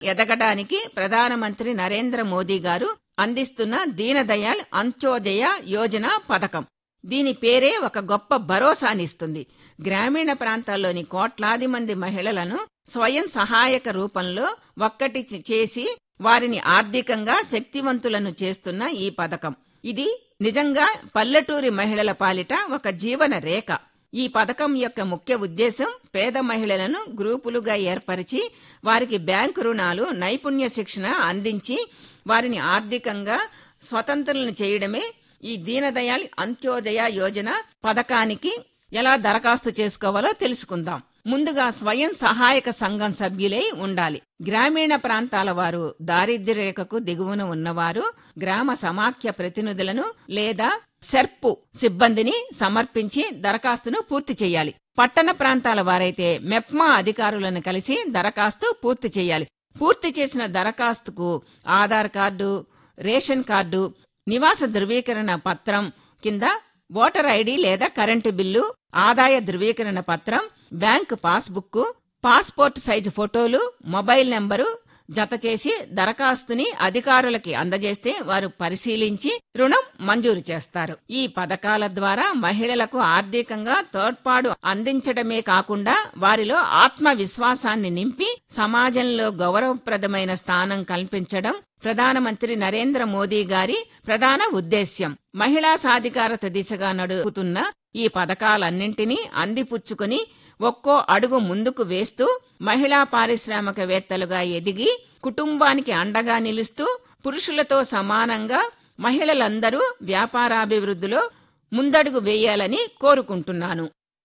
ఎదగడానికి ప్రధానమంత్రి నరేంద్ర మోదీ గారు అందిస్తున్న దీనదయాళ్ అంత్యోదయ యోజన పథకం దీని పేరే ఒక గొప్ప భరోసానిస్తుంది గ్రామీణ ప్రాంతాల్లోని కోట్లాది మంది మహిళలను స్వయం సహాయక రూపంలో ఒక్కటి చే- చేసి వారిని ఆర్థికంగా శక్తివంతులను చేస్తున్న ఈ పథకం ఇది నిజంగా పల్లెటూరి మహిళల పాలిట ఒక జీవన రేఖ ఈ పథకం యొక్క ముఖ్య ఉద్దేశం పేద మహిళలను గ్రూపులుగా ఏర్పరిచి వారికి బ్యాంకు రుణాలు నైపుణ్య శిక్షణ అందించి వారిని ఆర్థికంగా స్వతంత్రులను చేయడమే ఈ దీనదయాళ్ అంత్యోదయ యోజన పథకానికి ఎలా దరఖాస్తు చేసుకోవాలో తెలుసుకుందాం ముందుగా స్వయం సహాయక సంఘం సభ్యులై ఉండాలి గ్రామీణ ప్రాంతాల వారు దారిద్ర్య రేఖకు దిగువన ఉన్నవారు గ్రామ సమాఖ్య ప్రతినిధులను లేదా సెర్పు సిబ్బందిని సమర్పించి దరఖాస్తును పూర్తి చేయాలి పట్టణ ప్రాంతాల వారైతే మెప్మా అధికారులను కలిసి దరఖాస్తు పూర్తి చేయాలి పూర్తి చేసిన దరఖాస్తుకు ఆధార్ కార్డు రేషన్ కార్డు నివాస ధృవీకరణ పత్రం కింద ఓటర్ ఐడి లేదా కరెంటు బిల్లు ఆదాయ ధృవీకరణ పత్రం బ్యాంక్ పాస్బుక్ పాస్పోర్ట్ సైజు ఫోటోలు మొబైల్ నెంబరు జత చేసి దరఖాస్తుని అధికారులకి అందజేస్తే వారు పరిశీలించి రుణం మంజూరు చేస్తారు ఈ పథకాల ద్వారా మహిళలకు ఆర్థికంగా తోడ్పాటు అందించడమే కాకుండా వారిలో ఆత్మవిశ్వాసాన్ని నింపి సమాజంలో గౌరవప్రదమైన స్థానం కల్పించడం ప్రధానమంత్రి నరేంద్ర మోదీ గారి ప్రధాన ఉద్దేశ్యం మహిళా సాధికారత దిశగా నడుపుతున్న ఈ పథకాలన్నింటినీ అందిపుచ్చుకుని ఒక్కో అడుగు ముందుకు వేస్తూ మహిళా పారిశ్రామికవేత్తలుగా ఎదిగి కుటుంబానికి అండగా నిలుస్తూ పురుషులతో సమానంగా మహిళలందరూ వ్యాపారాభివృద్ధిలో ముందడుగు వేయాలని కోరుకుంటున్నాను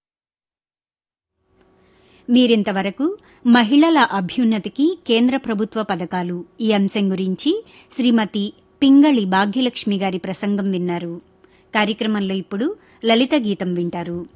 మీరింతవరకు మహిళల అభ్యున్నతికి కేంద్ర ప్రభుత్వ పథకాలు ఈ అంశం గురించి శ్రీమతి పింగళి భాగ్యలక్ష్మి గారి ప్రసంగం విన్నారు కార్యక్రమంలో ఇప్పుడు లలిత గీతం వింటారు